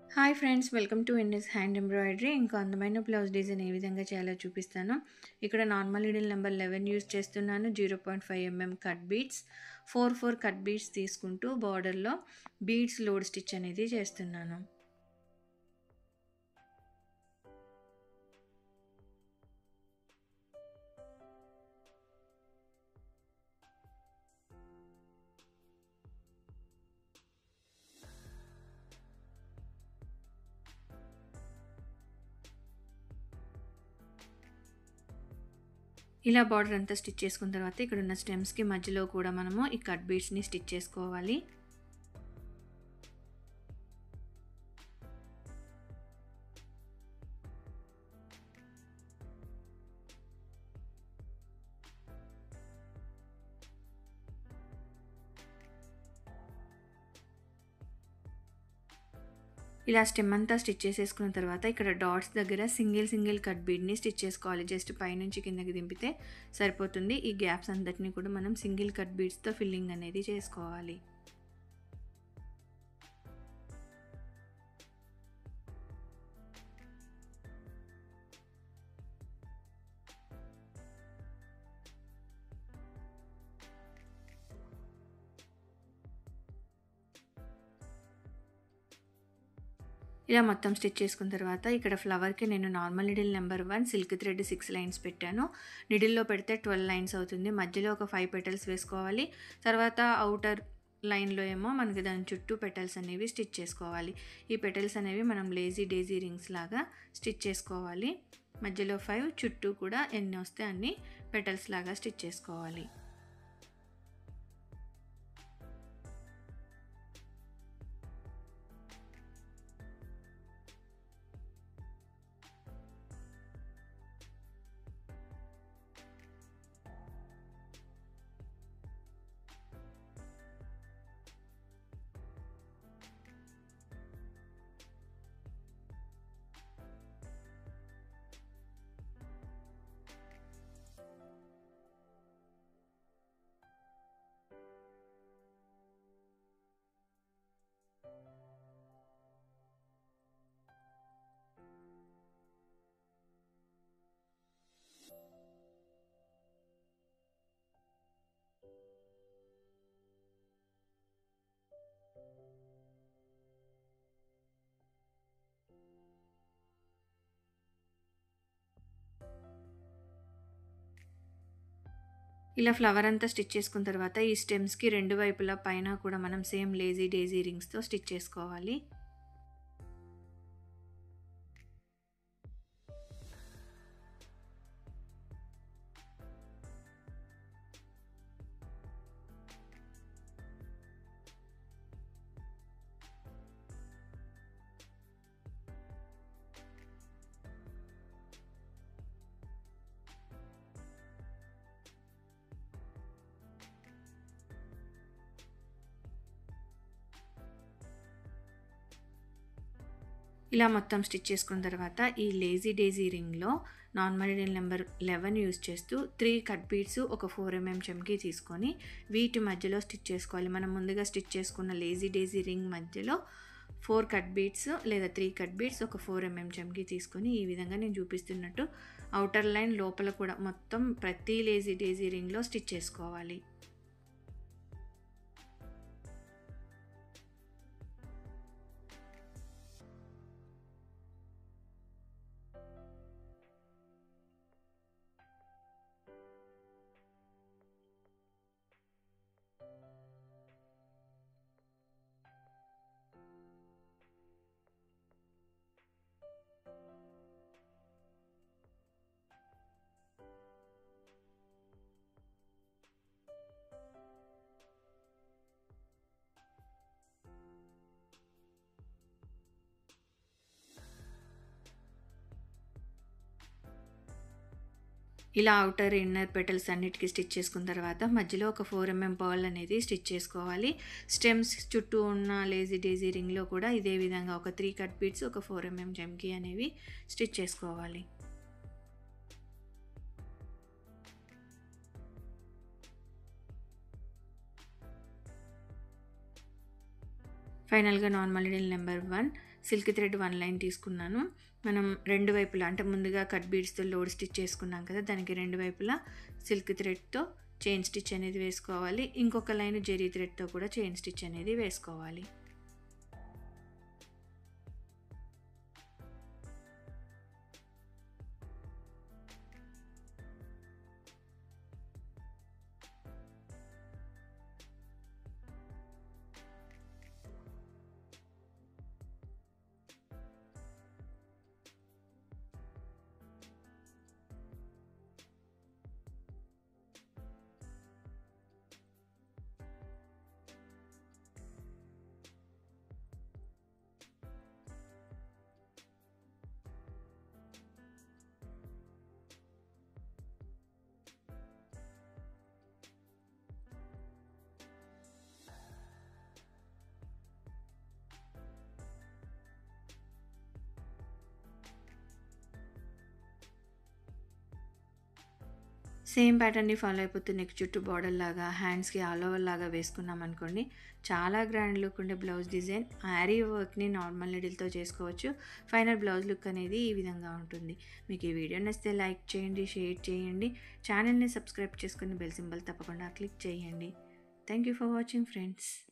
hi friends welcome to ఇండియస్ hand embroidery ఇంకా అందమైన బ్లౌజ్ డిజైన్ ఏ విధంగా చేయాలో చూపిస్తాను ఇక్కడ normal needle number eleven use చేస్తున్నాను zero point five MM cut beads four four cut beads తీసుకుంటూ బార్డర్లో బీడ్స్ లోడ్ స్టిచ్ అనేది చేస్తున్నాను ఇలా బార్డర్ అంతా స్టిచ్ చేసుకున్న తర్వాత ఇక్కడ ఉన్న స్టెమ్స్కి మధ్యలో కూడా మనము ఈ కట్ బీడ్స్ని స్టిచ్ చేసుకోవాలి ఇలా స్టెమ్ అంతా స్టిచ్ చేసేసుకున్న తర్వాత ఇక్కడ డాట్స్ దగ్గర సింగిల్ సింగిల్ కట్ బీడ్ని స్టిచ్ చేసుకోవాలి జస్ట్ పైనుంచి కిందకి దింపితే సరిపోతుంది ఈ గ్యాప్స్ అందటినీ కూడా మనం సింగిల్ కట్ బీడ్స్తో ఫిల్లింగ్ అనేది చేసుకోవాలి ఇలా మొత్తం స్టిచ్ చేసుకున్న తర్వాత ఇక్కడ ఫ్లవర్కి నేను normal needle number one silk thread six lines పెట్టాను నిడిల్లో పెడితే ట్వెల్వ్ లైన్స్ అవుతుంది మధ్యలో ఒక ఫైవ్ పెటల్స్ వేసుకోవాలి తర్వాత అవుటర్ లైన్లో ఏమో మనకి దాని చుట్టూ పెటల్స్ అనేవి స్టిచ్ చేసుకోవాలి ఈ పెటల్స్ అనేవి మనం లేజీ డేజీ రింగ్స్ లాగా స్టిచ్ చేసుకోవాలి మధ్యలో ఫైవ్ చుట్టూ కూడా ఎన్ని వస్తే అన్ని పెటల్స్ లాగా స్టిచ్ చేసుకోవాలి ఇలా ఫ్లవర్ అంతా స్టిచ్ చేసుకున్న తర్వాత ఈ స్టెమ్స్కి రెండు వైపులా పైన కూడా మనం సేమ్ లేజీ డేజీ రింగ్స్తో స్టిచ్ చేసుకోవాలి ఇలా మొత్తం స్టిచ్ చేసుకున్న తర్వాత ఈ లేజీ డేజీ రింగ్లో normal ring number eleven use చేస్తూ త్రీ కట్ బీడ్స్ ఒక ఫోర్ ఎంఎం చెమ్కి తీసుకొని వీటి మధ్యలో స్టిచ్ చేసుకోవాలి మనం ముందుగా స్టిచ్ చేసుకున్న లేజీ డేజీ రింగ్ మధ్యలో ఫోర్ కట్ బీడ్స్ లేదా త్రీ కట్ బీడ్స్ ఒక ఫోర్ ఎంఎం చెమ్కి తీసుకొని ఈ విధంగా నేను చూపిస్తున్నట్టు అవుటర్ లైన్ లోపల కూడా మొత్తం ప్రతి లేజీ డేజీ రింగ్లో స్టిచ్ చేసుకోవాలి ఇలా అవుటర్ ఇన్నర్ పెటల్స్ అన్నిటికీ స్టిచ్ చేసుకున్న తర్వాత మధ్యలో ఒక ఫోర్ ఎంఎం పర్ల్ అనేది స్టిచ్ చేసుకోవాలి స్టెమ్స్ చుట్టూ ఉన్న లేజీ డేజీ రింగ్లో కూడా ఇదే విధంగా ఒక త్రీ కట్ బీట్స్ ఒక ఫోర్ ఎంఎం జమ్కి అనేవి స్టిచ్ చేసుకోవాలి ఫైనల్గా normal needle number one silk thread one line తీసుకున్నాను మనం రెండు వైపులా అంటే ముందుగా కట్ బీడ్స్తో లోడ్ స్టిచ్ చేసుకున్నాం కదా దానికి రెండు వైపులా సిల్క్ థ్రెడ్తో చైన్ స్టిచ్ అనేది వేసుకోవాలి ఇంకొక లైన్ జెరీ థ్రెడ్తో కూడా చైన్ స్టిచ్ అనేది వేసుకోవాలి సేమ్ ప్యాటర్న్ని ఫాలో అయిపోతూ నెక్ చుట్టూ బార్డర్ లాగా హ్యాండ్స్కి ఆల్ ఓవర్ లాగా వేసుకున్నాం అనుకోండి చాలా గ్రాండ్ లుక్ ఉండే బ్లౌజ్ డిజైన్ యారీ వర్క్ని నార్మల్ నీడిల్తో చేసుకోవచ్చు ఫైనల్ బ్లౌజ్ లుక్ అనేది ఈ విధంగా ఉంటుంది మీకు ఈ వీడియో నచ్చితే లైక్ చేయండి షేర్ చేయండి ఛానల్ని సబ్స్క్రైబ్ చేసుకుని బెల్ సింబల్ తప్పకుండా క్లిక్ చేయండి thank you for watching friends